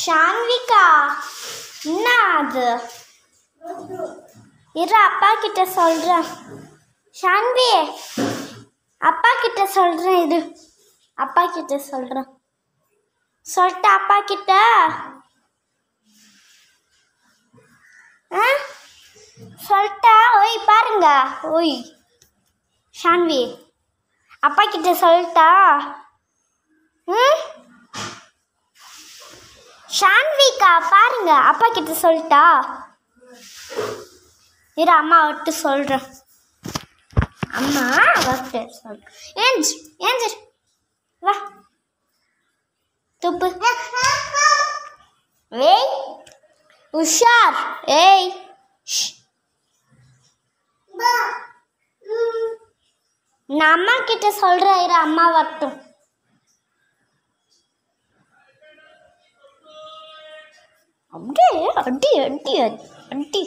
ஷான்விகா என்ன அது இரு அப்பா கிட்ட சொல்கிறேன் ஷான்வி அப்பா கிட்ட சொல்கிறேன் இது அப்பா கிட்ட சொல்கிறேன் சொல்லிட்டு அப்பா கிட்ட ஆ சொல்லிட்டா ஓய் பாருங்க ஓய் ஷான்வி அப்பா கிட்ட சொல்லிட்டா ம் ஷான்விகா பாருங்க அப்பா கிட்ட சொல்லிட்டா இரு அம்மா விட்டு சொல்கிறேன் அம்மா அவர்கிட்ட சொல்கிறேன் ஏஞ்சி ஏஞ்சி வா துப்பு ஏய் உஷார் ஏய் ஷ். நான் அம்மா கிட்ட சொல்கிறேன் இரு அம்மா வரட்டும் அப்படியே அடி அடி அடி அடி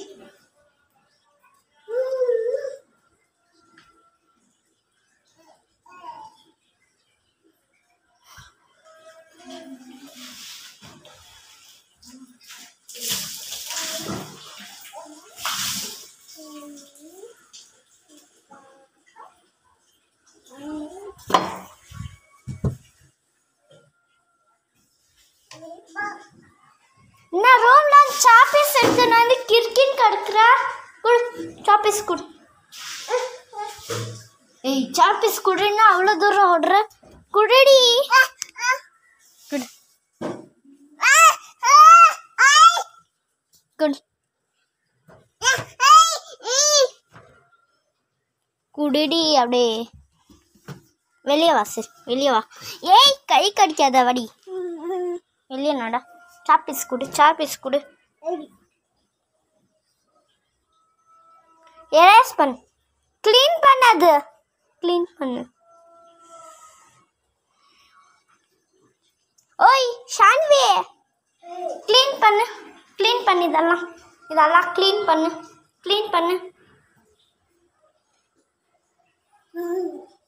நான் ரூம்ல சாப்பீஸ் எடுத்துன்னு வந்து கிறுக்கின்னு கிடக்குறா குடு சாப்பீஸ் குடு ஏய் சாப்பீஸ் குடுன்னா அவ்வளோ தூரம் ஓடுற குடுடி குடு குடு குடுடி அப்படியே வெளியே வா சரி வெளியே வா ஏய் கை கடிக்காத வடி வெளியே நடா சாப்பீஸ் கொடு சாப்பீஸ் கொடு எரேஸ் பண்ணு க்ளீன் பண்ணாது க்ளீன் பண்ணு ஓய் ஷான்வி க்ளீன் பண்ணு க்ளீன் பண்ணு இதெல்லாம் இதெல்லாம் க்ளீன் பண்ணு க்ளீன் பண்ணு